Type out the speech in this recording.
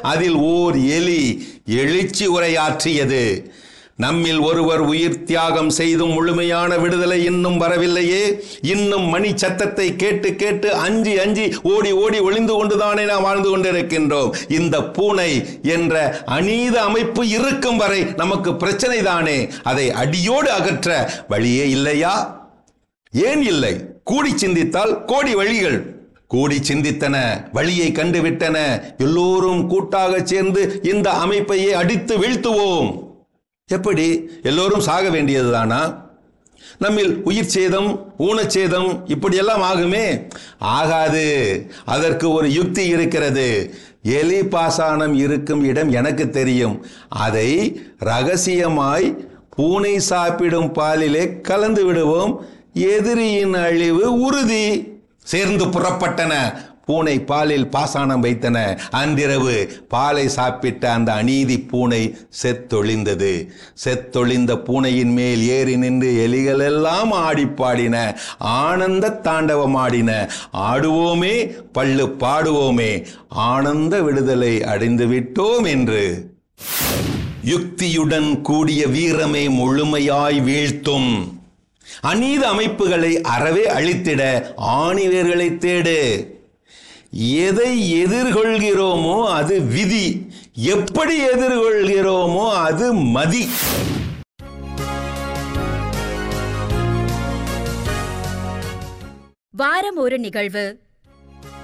அதில் ஓர் எலி எழுச்சி உரையாற்றியது நம்மில் ஒருவர் உயிர் தியாகம் செய்தும் முழுமையான விடுதலை இன்னும் வரவில்லையே இன்னும் மணி சத்தத்தை கேட்டு கேட்டு அஞ்சி அஞ்சி ஓடி ஓடி ஒளிந்து கொண்டுதானே நாம் வாழ்ந்து கொண்டிருக்கின்றோம் இந்த பூனை என்ற அநீத அமைப்பு இருக்கும் வரை நமக்கு பிரச்சனை தானே அதை அடியோடு அகற்ற வழியே இல்லையா ஏன் இல்லை கூடி சிந்தித்தால் கோடி வழிகள் கூடி சிந்தித்தன வழியை கண்டுவிட்டன எல்லோரும் கூட்டாக சேர்ந்து இந்த அமைப்பையே அடித்து வீழ்த்துவோம் எப்படி எல்லோரும் சாக வேண்டியதுதானா நம்மில் உயிர் சேதம் ஊனச்சேதம் இப்படியெல்லாம் ஆகுமே ஆகாது அதற்கு ஒரு யுக்தி இருக்கிறது எலி பாசானம் இருக்கும் இடம் எனக்கு தெரியும் அதை ரகசியமாய் பூனை சாப்பிடும் பாலிலே கலந்து விடுவோம் எதிரியின் அழிவு உறுதி சேர்ந்து புறப்பட்டன பூனை பாலில் பாசானம் வைத்தன அன்றிரவு பாலை சாப்பிட்ட அந்த அநீதி பூனை செத்தொழிந்தது செத்தொழிந்த பூனையின் மேல் ஏறி நின்று எலிகள் எல்லாம் ஆடி பாடின ஆனந்த தாண்டவம் ஆடின ஆடுவோமே பள்ளு பாடுவோமே ஆனந்த விடுதலை அடைந்து விட்டோம் என்று யுக்தியுடன் கூடிய வீரமே முழுமையாய் வீழ்த்தும் அநீத அமைப்புகளை அறவே அழித்திட ஆணிவேர்களை தேடு எதை எதிர்கொள்கிறோமோ அது விதி எப்படி எதிர்கொள்கிறோமோ அது மதி வாரம் ஒரு நிகழ்வு